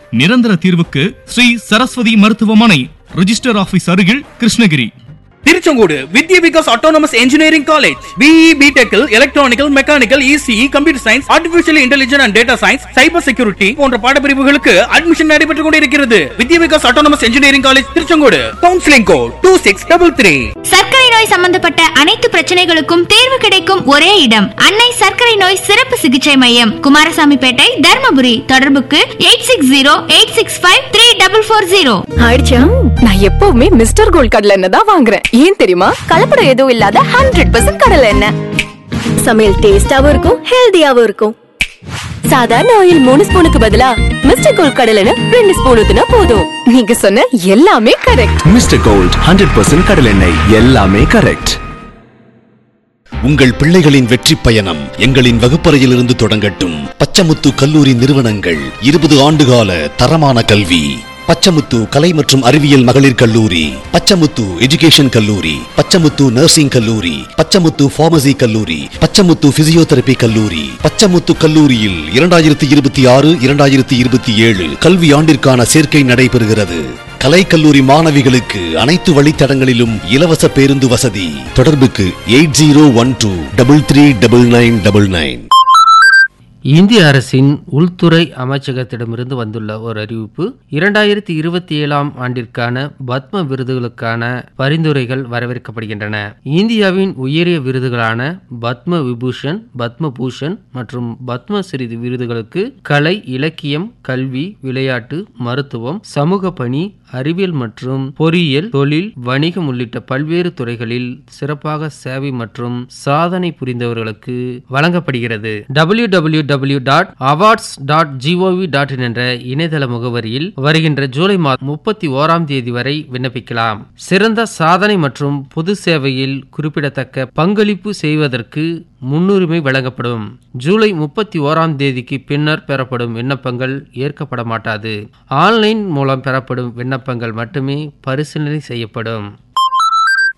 நிரந்தர தீர்வுக்கு ஸ்ரீ சரஸ்வதி மருத்துவமனை ரிஜிஸ்டர் ஆபீஸ் அருகில் Krishnagiri Tiruchengode Vidya Vikas autonomous engineering college BE பிடெக்கில் electronical mechanical ECE computer science artificial intelligence and data science cyber security போன்ற பாடப்பிரிவுகளுக்கு அட்மிஷன் நடைபெற்றுக் கொண்டிருக்கிறது Vidya Vikas autonomous engineering college Tiruchengode counselling code two six double three சர்க்கரை நோய் சம்பந்தப்பட்ட அனைத்து பிரச்சனைகளுக்கும் தீர்வு கிடைக்கும் ஒரே இடம் அன்னை சர்க்கரை நோய் சிறப்பு சிகிச்சை மையம் குமாரசாமிப்பேட்டை தர்மபுரி தொடர்புக்கு eight six zero eight six five three double four zero ஆயிடுச்சா நான் எப்பவுமே மிஸ்டர் கோல்ட் கடலை எண்ணெய் தான் வாங்குறேன் ஏன் தெரியுமா கலப்படம் எதுவும் இல்லாத ஹண்ட்ரட் பர்சன்ட் கடலை எண்ணெய் சமையல் டேஸ்டாவும் இருக்கும் ஹெல்தியாவும் இருக்கும் சாதாரண ஆயில் மூணு ஸ்பூனுக்கு பதிலா மிஸ்டர் கோல்ட் கடலை எண்ணெய் ரெண்டு ஸ்பூன் ஊத்துனா போதும் நீங்க சொன்ன எல்லாமே correct Mister Gold hundred percent கடலெண்ணெய் எல்லாமே கரெக்ட் உங்கள் பிள்ளைகளின் வெற்றி பயணம் எங்களின் வகுப்பறையிலிருந்து தொடங்கட்டும் பச்சமுத்து கல்லூரி நிறுவனங்கள் இருபது ஆண்டுகால தரமான கல்வி பச்சமுத்து கலை மற்றும் அறிவியல் மகளிர் கல்லூரி பச்சமுத்து எஜுகேஷன் கல்லூரி பச்சமுத்து நர்சிங் கல்லூரி பச்சமுத்து பார்மசி கல்லூரி பச்சமுத்து பிசியோதெரபி கல்லூரி பச்சமுத்து கல்லூரியில் இரண்டாயிரத்தி இருபத்தி ஆறு இரண்டாயிரத்தி இருபத்தி ஏழு கல்வி ஆண்டிற்கான சேர்க்கை நடைபெறுகிறது கலைக்கல்லூரி மாணவிகளுக்கு அனைத்து வழித்தடங்களிலும் இலவச பேருந்து வசதி தொடர்புக்கு eight zero one two double three double nine double nine இந்திய அரசின் உள்துறை அமைச்சகத்திடமிருந்து வந்துள்ள ஒரு அறிவிப்பு இரண்டாயிரத்தி இருபத்தி ஏழாம் ஆண்டிற்கான பத்ம விருதுகளுக்கான பரிந்துரைகள் வரவேற்கப்படுகின்றன இந்தியாவின் உயரிய விருதுகளான பத்ம விபூஷன் பத்ம பூஷன் மற்றும் பத்மஸ்ரீ விருதுகளுக்கு கலை இலக்கியம் கல்வி விளையாட்டு மருத்துவம் சமூக பணி அறிவியல் மற்றும் பொறியியல் தொழில் வணிகம் உள்ளிட்ட பல்வேறு துறைகளில் சிறப்பாக சேவை மற்றும் சாதனை புரிந்தவர்களுக்கு வழங்கப்படுகிறது W W W dot awards dot GOV dot என்ற இணையதள முகவரியில் வருகின்ற ஜூலை மாதம் முப்பத்தி ஓராம் தேதி வரை விண்ணப்பிக்கலாம் சிறந்த சாதனை மற்றும் பொது சேவையில் குறிப்பிடத்தக்க பங்களிப்பு செய்வதற்கு முன்னுரிமை வழங்கப்படும் ஜூலை முப்பத்தி ஓராம் தேதிக்கு பின்னர் பெறப்படும் விண்ணப்பங்கள் ஏற்கப்பட மாட்டாது ஆன்லைன் மூலம் பெறப்படும் விண்ணப்பங்கள் மட்டுமே பரிசீலனை செய்யப்படும்